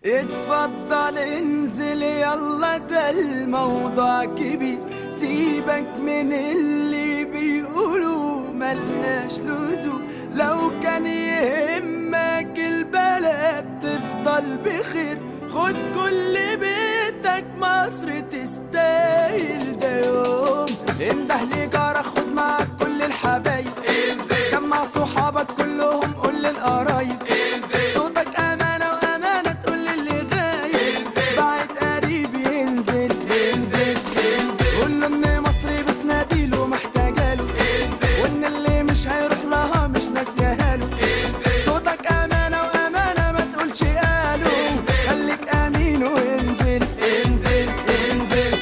اتفضل انزل يلا ده الموضوع كبير سيبك من اللي بيقولوا ملناش لزوم لو كان يهمك البلد تفضل بخير خد كل بيتك مصر تستاهل ده يوم انده لجارك خد معاك كل الحبايب جمع صحابك كلهم قول للقرايب صوتك امانه وامانه تقول للي غايب بعد قريب ينزل ينزل ينزل قول له ان مصر بتناديله محتاجاله وان اللي مش هيروح لها مش ناسياهاله صوتك امانه وامانه ما تقولش قالوا خليك امين وانزل انزل انزل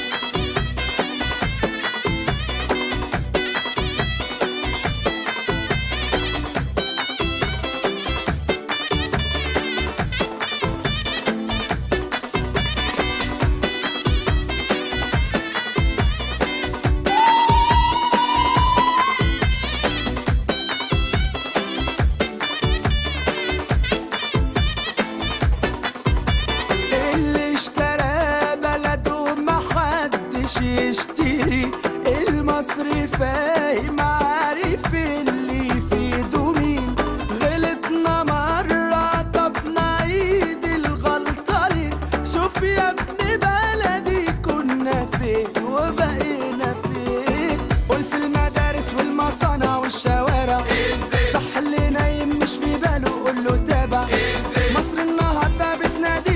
اللي اشترى بلده محدش يشتري المصري فاهم عارف اللي في ايده مين غلطنا مرة طب نعيد الغلطة ليه شوف يا ابن بلدي كنا فين وبقينا فين قول في المدارس والمصانع والشوارع صح اللي نايم مش في باله قول له تابع مصر النهارده بتنادي